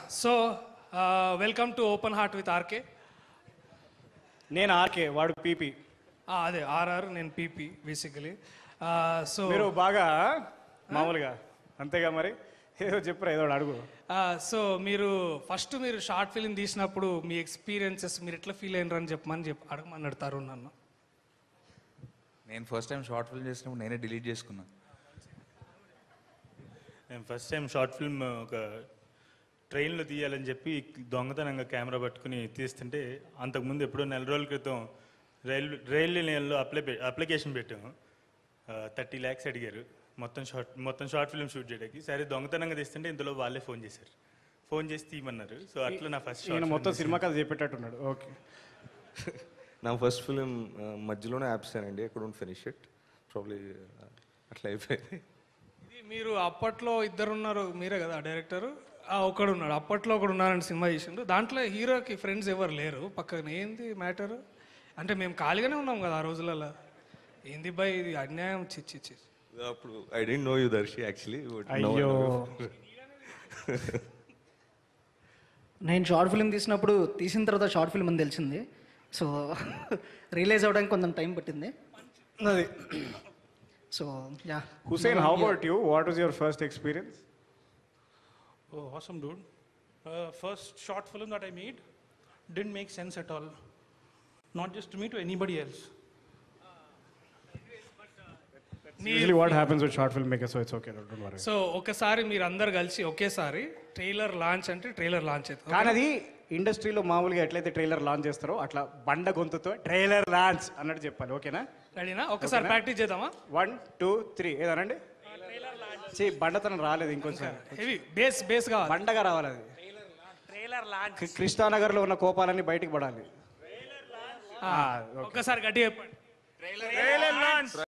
So welcome to open heart with RK నేను RK వాడు PP అదే ఆర్ఆర్ నేను పీపీ బేసికలీ సో మీరు బాగా మామూలుగా అంతేగా మరి ఏదో చెప్పరా ఏదో ఒకటి అడుగు సో మీరు ఫస్ట్ మీరు షార్ట్ ఫిల్మ్ తీసినప్పుడు మీ ఎక్స్పీరియన్సెస్ మీరు ఎట్లా ఫీల్ అయినారు అని చెప్పమని చెప్పి అడగమని అడతారు నన్ను నేను ఫస్ట్ టైం షార్ట్ ఫిల్మ్ చేసినప్పుడు నేనే డిలీట్ చేసుకున్నా నేను ఫస్ట్ టైం షార్ట్ ఫిల్మ్ ఒక ట్రైన్లో తీయాలని చెప్పి దొంగతనంగా కెమెరా పట్టుకుని తీస్తుంటే అంతకుముందు ఎప్పుడో నెల రోజుల క్రితం రైల్వే రైల్వే లైన్లో అప్లై పె- అప్లికేషన్ పెట్టాము థర్టీ ల్యాక్స్ అడిగారు మొత్తం షార్ట్ మొత్తం షార్ట్ ఫిల్మ్ షూట్ చేయడానికి సరే దొంగతనంగా తీస్తుంటే ఇందులో వాళ్ళే ఫోన్ చేశారు ఫోన్ చేసి తీయమన్నారు సో అట్లా నా ఫస్ట్ ఈయన మొత్తం సినిమా కథ చెప్పేటట్టున్నాడు ఓకే నా ఫస్ట్ ఫిలిం మధ్యలోనే ఆపిస్తానండి ఎక్కడ ఫినిష్ ఇట్ ప్రాబ్లీ అట్లా అయిపోయింది ఇది మీరు అప్పట్లో ఇద్దరు ఉన్నారు మీరే కదా డైరెక్టర్ ఒకడు ఉన్నాడు అప్పట్లో ఒకడు ఉన్నారని సినిమా చేసిండు దాంట్లో హీరోకి ఫ్రెండ్స్ ఎవరు లేరు పక్కన ఏంది మ్యాటర్ అంటే మేము ఖాళీగానే ఉన్నాం కదా ఆ రోజులలో ఏంది బై ఇది అన్యాయం చిచ్చి చి అప్పుడు I didn't know you Darshi actually అయ్యో నేను షార్ట్ ఫిల్మ్ తీసినప్పుడు తీసిన తర్వాత షార్ట్ ఫిల్మ్ అని తెలిసింది సో రిలీజ్ అవ్వడానికి కొంచెం టైం పట్టింది అది so yeah Hussain how about you what was your first experience Oh, awesome, dude. Uh, first short film that I made didn't make sense at all. Not just to me, to anybody else. Usually what happens with short film maker so it's okay don't worry so ఒకసారి మీరు అందరు కలిసి ఒకేసారి trailer launch అంటే trailer launch అవుతుంది కానీ అది ఇండస్ట్రీలో మామూలుగా ఎట్లయితే ట్రైలర్ లాంచ్ చేస్తారో అట్లా బండ గొంతుతో ట్రైలర్ లాంచ్ అన్నట్టు చెప్పాలి ఓకేనా రెడీనా ఒకసారి ప్రాక్టీస్ చేద్దామా వన్ టూ త్రీ ఏదనండి చీ బండతనం రాలేదు ఇంకొంచెం హెవీ బేస్ బేస్ కావాలి బండగా రావాలి అది కృ- కృష్ణానగర్లో ఉన్న కోపాలన్నీ బయటికి పడాలి ఒకసారి గట్టిగా చెప్పండి